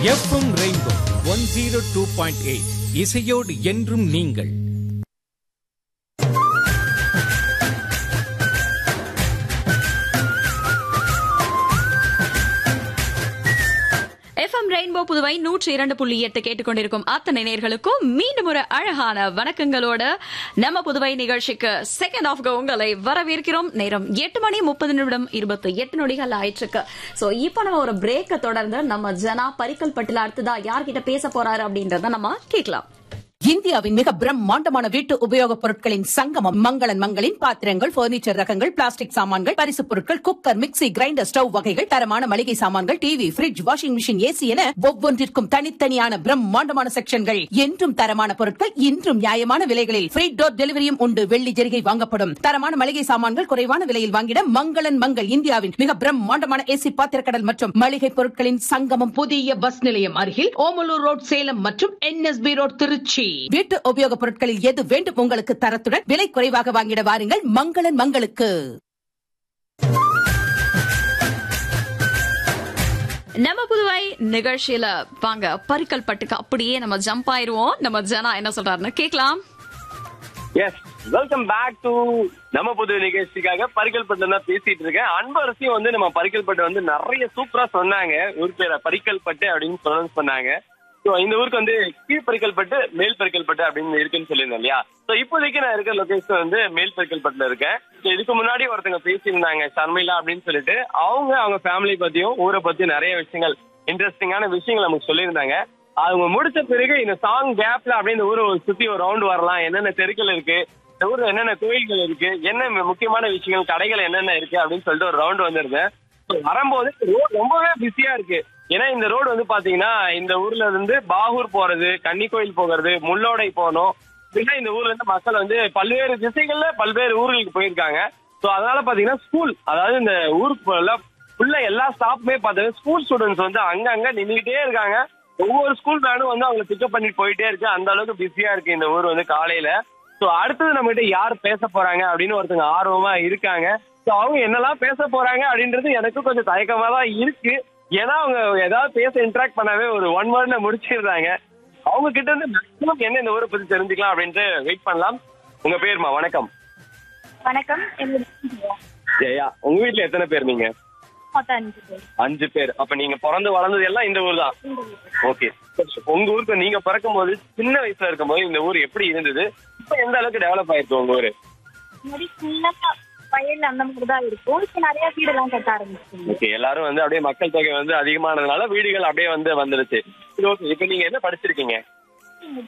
FM rainbow one zero two point eight இசையோடு என்றும் நீங்கள் எஃப்எம் ரெயின்போ புதுவை நூற்றி இரண்டு புள்ளி எட்டு கேட்டுக்கொண்டிருக்கும் அத்தனை நேர்களுக்கும் மீண்டும் ஒரு அழகான வணக்கங்களோட நம்ம புதுவை நிகழ்ச்சிக்கு செகண்ட் ஆஃப் உங்களை வரவேற்கிறோம் நேரம் எட்டு மணி முப்பது நிமிடம் இருபத்தி எட்டு நொடிகள் ஆயிற்றுக்கு சோ இப்போ நம்ம ஒரு பிரேக்க தொடர்ந்து நம்ம ஜனா பரிக்கல் பட்டில அடுத்ததா யார்கிட்ட பேச போறாரு அப்படின்றத நம்ம கேட்கலாம் இந்தியாவின் மிக பிரம்மாண்டமான வீட்டு உபயோகப் பொருட்களின் சங்கமம் மங்களன் மங்களின் பாத்திரங்கள் பர்னிச்சர் ரகங்கள் பிளாஸ்டிக் சாமான்கள் பரிசுப் பொருட்கள் குக்கர் மிக்ஸி கிரைண்டர் ஸ்டவ் வகைகள் தரமான மளிகை சாமான்கள் TV fridge washing machine AC என ஒவ்வொன்றிற்கும் தனித்தனியான பிரம்மாண்டமான செக்ஷன்கள் என்றும் தரமான பொருட்கள் இன்றும் நியாயமான விலைகளில் ஃப்ரீ டோர் டெலிவரியும் உண்டு வெள்ளி ஜெரிகை வாங்கப்படும் தரமான மளிகை சாமான்கள் குறைவான விலையில் வாங்கிட மங்களன் மங்கள் இந்தியாவின் மிக பிரம்மாண்டமான ஏசி பாத்திரக்கடல் மற்றும் மளிகை பொருட்களின் சங்கமம் புதிய பஸ் நிலையம் அருகில் ஓமலூர் ரோட் சேலம் மற்றும் என்எஸ்பி ரோட் திருச்சி வீட்டு உபயோகப் பொருட்களில் எது வேண்டும் உங்களுக்கு தரத்துடன் விலை குறைவாக வாங்கிட வாருங்கள் மங்களன் மங்களுக்கு நம்ம புதுவை நிகழ்ச்சியில வாங்க பரிக்கல் பட்டுக்கு அப்படியே நம்ம ஜம்ப் ஆயிருவோம் நம்ம ஜனா என்ன சொல்றாருன்னு கேட்கலாம் எஸ் வெல்கம் பேக் டு நம்ம புது நிகழ்ச்சிக்காக பரிக்கல்பட்டு தான் பேசிட்டு இருக்கேன் அன்பரசியும் வந்து நம்ம பரிக்கல்பட்டு வந்து நிறைய சூப்பரா சொன்னாங்க ஊர் பேரை பரிக்கல்பட்டு அப்படின்னு ப்ரொனவுன்ஸ் பண்ணாங்க ஸோ இந்த ஊருக்கு வந்து கீழ் பரிக்கல்பட்டு மேல் பரிக்கல்பட்டு அப்படின்னு இருக்குன்னு சொல்லியிருந்தேன் இல்லையா ஸோ இப்போதைக்கு நான் இருக்கிற லொகேஷன் வந்து மேல் பரிக்கல்பட்டுல இருக்கேன் ஸோ இதுக்கு முன்னாடி ஒருத்தங்க பேசியிருந்தாங்க ஷர்மிளா அப்படின்னு சொல்லிட்டு அவங்க அவங்க ஃபேமிலி பத்தியும் ஊரை பத்தியும் நிறைய விஷயங்கள் இன்ட்ரெஸ்டிங்கான விஷயங்கள் நமக்கு சொல்லியிருந்தாங்க அவங்க முடிச்ச பிறகு இந்த சாங் கேப்ல அப்படியே இந்த ஊரை சுத்தி ஒரு ரவுண்ட் வரலாம் என்னென்ன தெருக்கள் இருக்கு இந்த ஊர்ல என்னென்ன கோயில்கள் இருக்கு என்ன முக்கியமான விஷயங்கள் கடைகள் என்னென்ன இருக்கு அப்படின்னு சொல்லிட்டு ஒரு ரவுண்ட் வந்திருந்தேன் So, வரும்போது ரோடு ரொம்பவே பிஸியா இருக்கு ஏன்னா இந்த ரோடு வந்து பாத்தீங்கன்னா இந்த ஊர்ல இருந்து பாகூர் போறது கன்னிக்கோயில் போகிறது முள்ளோடை போகணும் இப்படின்னா இந்த ஊர்ல இருந்து மக்கள் வந்து பல்வேறு திசைகள்ல பல்வேறு ஊர்களுக்கு போயிருக்காங்க சோ அதனால பாத்தீங்கன்னா ஸ்கூல் அதாவது இந்த ஊருக்கு ஃபுல்லா எல்லா ஸ்டாப்புமே பார்த்தீங்கன்னா ஸ்கூல் ஸ்டூடெண்ட்ஸ் வந்து அங்கங்க நின்றுகிட்டே இருக்காங்க ஒவ்வொரு ஸ்கூல் வேனும் வந்து அவங்களை பிக்கப் பண்ணிட்டு போயிட்டே இருக்கு அந்த அளவுக்கு பிஸியா இருக்கு இந்த ஊர் வந்து காலையில சோ அடுத்தது நம்ம கிட்ட யார் பேச போறாங்க அப்படின்னு ஒருத்தங்க ஆர்வமா இருக்காங்க சோ அவங்க என்னெல்லாம் பேச போறாங்க அப்படின்றது எனக்கு கொஞ்சம் தயக்கமா தான் இருக்கு ஏன்னா அவங்க ஏதாவது பேச இன்டராக்ட் பண்ணாவே ஒரு ஒன் வேர்ட்ல முடிச்சிடுறாங்க அவங்க கிட்ட இருந்து மேக்ஸிமம் என்ன இந்த ஊரை பத்தி தெரிஞ்சுக்கலாம் அப்படின்ட்டு வெயிட் பண்ணலாம் உங்க பேருமா வணக்கம் வணக்கம் என்னோட ஜெயா உங்க வீட்ல எத்தனை பேர் நீங்க மொத்தம் அஞ்சு பேர் அஞ்சு பேர் அப்ப நீங்க பிறந்து வளர்ந்தது எல்லாம் இந்த ஊர் தான் ஓகே உங்க ஊருக்கு நீங்க பிறக்கும் போது சின்ன வயசுல இருக்கும்போது இந்த ஊர் எப்படி இருந்தது இப்ப எந்த அளவுக்கு டெவலப் ஆயிருக்கு உங்க ஊரு முன்னாடி ஃபுல்லா வயல் அந்த மாதிரி தான் இருக்கும் இப்ப நிறைய வீடெல்லாம் கட்ட ஆரம்பிச்சிருங்க ஓகே எல்லாரும் வந்து அப்படியே மக்கள் தொகை வந்து அதிகமானதுனால வீடுகள் அப்படியே வந்து வந்துருச்சு சரி ஓகே இப்ப நீங்க என்ன படிச்சிருக்கீங்க